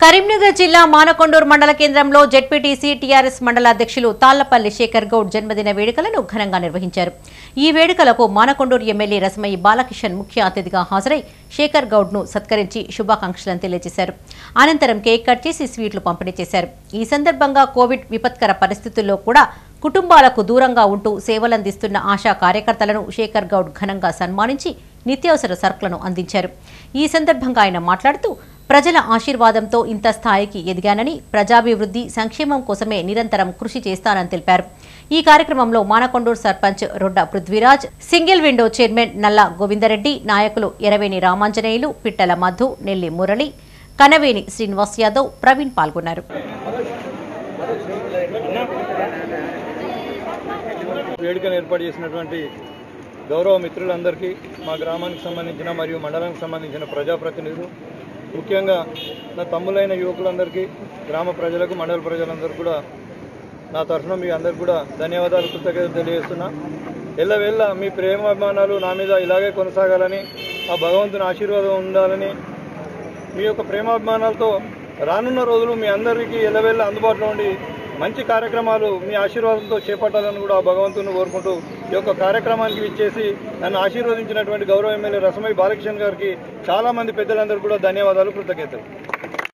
కరీంనగర్ జిల్లా మానకొండూరు మండల కేంద్రంలో జెడ్పీటీసీ టీఆర్ఎస్ మండల అధ్యక్షులు తాళ్లపల్లి శేఖర్ గౌడ్ జన్మదిన వేడుకలను ఘనంగా నిర్వహించారు ఈ వేడుకలకు మానకొండూరు ఎమ్మెల్యే రసమయ్య బాలకిషన్ ముఖ్య అతిథిగా హాజరై శేఖర్ గౌడ్ ను సత్కరించి శుభాకాంక్షలను తెలియజేశారు అనంతరం కేక్ కట్ చేసి స్వీట్లు పంపిణీ చేశారు ఈ సందర్భంగా కోవిడ్ విపత్కర పరిస్థితుల్లో కూడా కుటుంబాలకు దూరంగా ఉంటూ సేవలందిస్తున్న ఆశా కార్యకర్తలను శేఖర్ గౌడ్ ఘనంగా సన్మానించి నిత్యావసర సరుకులను అందించారు ఈ సందర్భంగా ఆయన మాట్లాడుతూ ప్రజల ఆశీర్వాదంతో ఇంత స్థాయికి ఎదిగానని ప్రజాభివృద్ధి సంక్షేమం కోసమే నిరంతరం కృషి చేస్తానని తెలిపారు ఈ కార్యక్రమంలో Manakondur sarpanch Rodda Prithviraj single window chairman Nalla Govindareddy నాయకులు ఎరవేని రామాంజనేయులు పిట్టల మధు నెల్లి మురళి కనవేని శ్రీనివాస్ యాదవ్ ప్రవీణ్ పాల్గొన్నారు వేడుకను ఏర్పాటు చేసినటువంటి గౌరవ మిత్రులందరికీ మా గ్రామానికి సంబంధించిన మరియు మండలానికి సంబంధించిన ప్రజాప్రతినిధులు ముఖ్యంగా నా తమ్ములైన యువకులందరికీ గ్రామ ప్రజలకు మండల ప్రజలందరూ కూడా నా తరఫున మీ అందరికి కూడా ధన్యవాదాలు కృతజ్ఞతలు తెలియజేస్తున్నా ఎల్లవేళ్ళ మీ ప్రేమాభిమానాలు నా మీద ఇలాగే కొనసాగాలని ఆ భగవంతుని ఆశీర్వాదం ఉండాలని మీ యొక్క ప్రేమాభిమానాలతో రానున్న రోజులు మీ అందరికీ ఎల్లవేళ్ళ అందుబాటులో ఉండి మంచి కార్యక్రమాలు మీ ఆశీర్వాదంతో చేపట్టాలని కూడా ఆ భగవంతుని కోరుకుంటూ ఈ యొక్క కార్యక్రమానికి ఇచ్చేసి నన్ను ఆశీర్వదించినటువంటి గౌరవ ఎమ్మెల్యే రసమయ్య బాలకృష్ణ గారికి చాలా మంది పెద్దలందరూ కూడా ధన్యవాదాలు కృతజ్ఞతలు